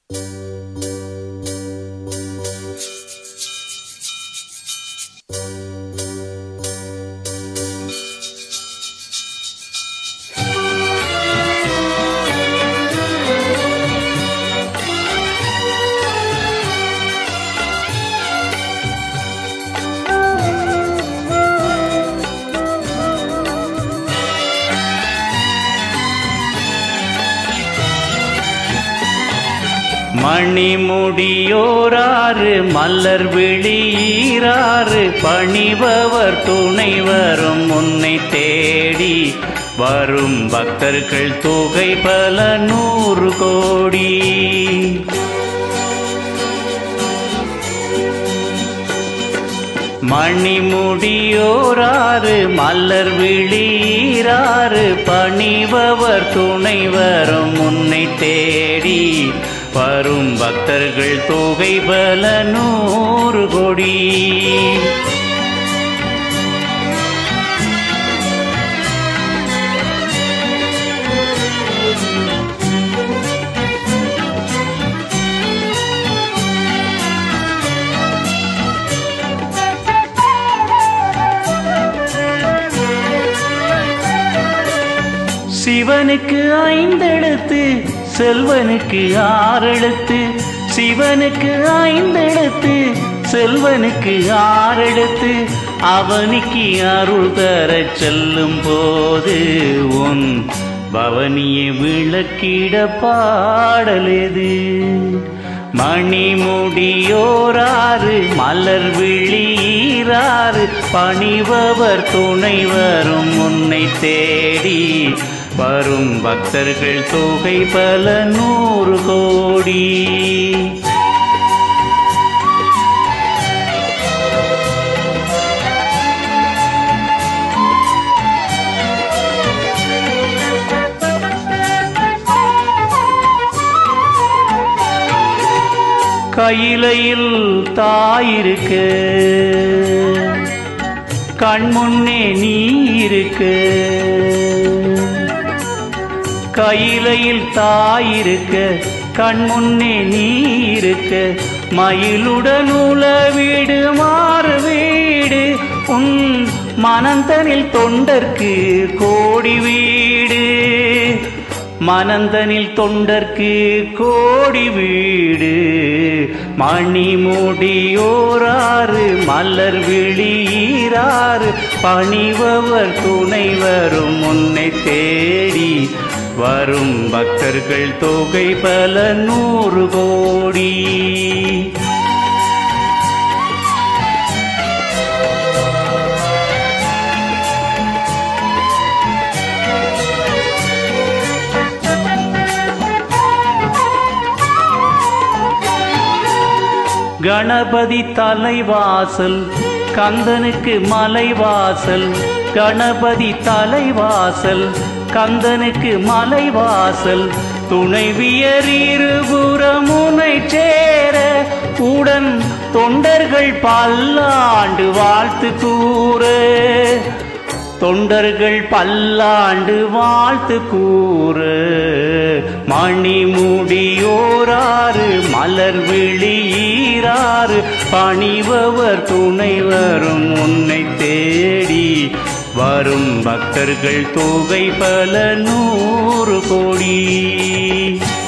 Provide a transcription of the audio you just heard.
மணிமுடியோராறு மலர் விழியீராறு பணிபவர் துணை வரும் உன்னை தேடி வரும் பக்தர்கள் தொகை பல நூறு கோடி மணிமுடியோராறு மலர் விழியீராறு பணிபவர் துணை வரும் உன்னை தேடி வரும் பக்தர்கள் தொகை பல நூறு கோடி சிவனுக்கு ஐந்தெழுத்து செல்வனுக்கு ஆறெழுத்து சிவனுக்கு ஐந்தெழுத்து செல்வனுக்கு ஆறெழுத்து அவனுக்கு அருள் தரச் செல்லும் போது உன் பவனியை விளக்கிட பாடலெது மணிமுடியோராறு மலர் விழியீராறு பணிபவர் துணை வரும் உன்னை தேடி வரும் பக்தர்கள் தொகை பல நூறு கோடி கையிலையில் தாயிருக்க கண்முன்னே நீ இருக்க கையிலையில் தாயிருக்க கண்முன்னே நீ இருக்க மயிலுடன் உலவீடு மாறு வீடு உன் மனந்தனில் தொண்டர்க்கு கோடி வீடு மனந்தனில் தொண்டர்க்கு கோடி வீடு மணிமுடியோராறு மலர் விழியீராறு பணிபவர் துணை வரும் உன்னை தேடி வரும் பக்தர்கள் தொகை பல நூறு கோடி கணபதி தலைவாசல் கந்தனுக்கு மலைவாசல் கணபதி தலைவாசல் கந்தனுக்கு மலைவாசல் துணைவியர் இருபுறமுனை சேர உடன் தொண்டர்கள் பல்லாண்டு வாழ்த்து கூற தொண்டர்கள் பல்லாண்டு வாழ்த்து கூறு மணிமுடியோராறு மலர் விழியீராறு பணிபவர் துணை வரும் உன்னை தேடி வரும் பக்தர்கள் தொகை பல நூறு கோடி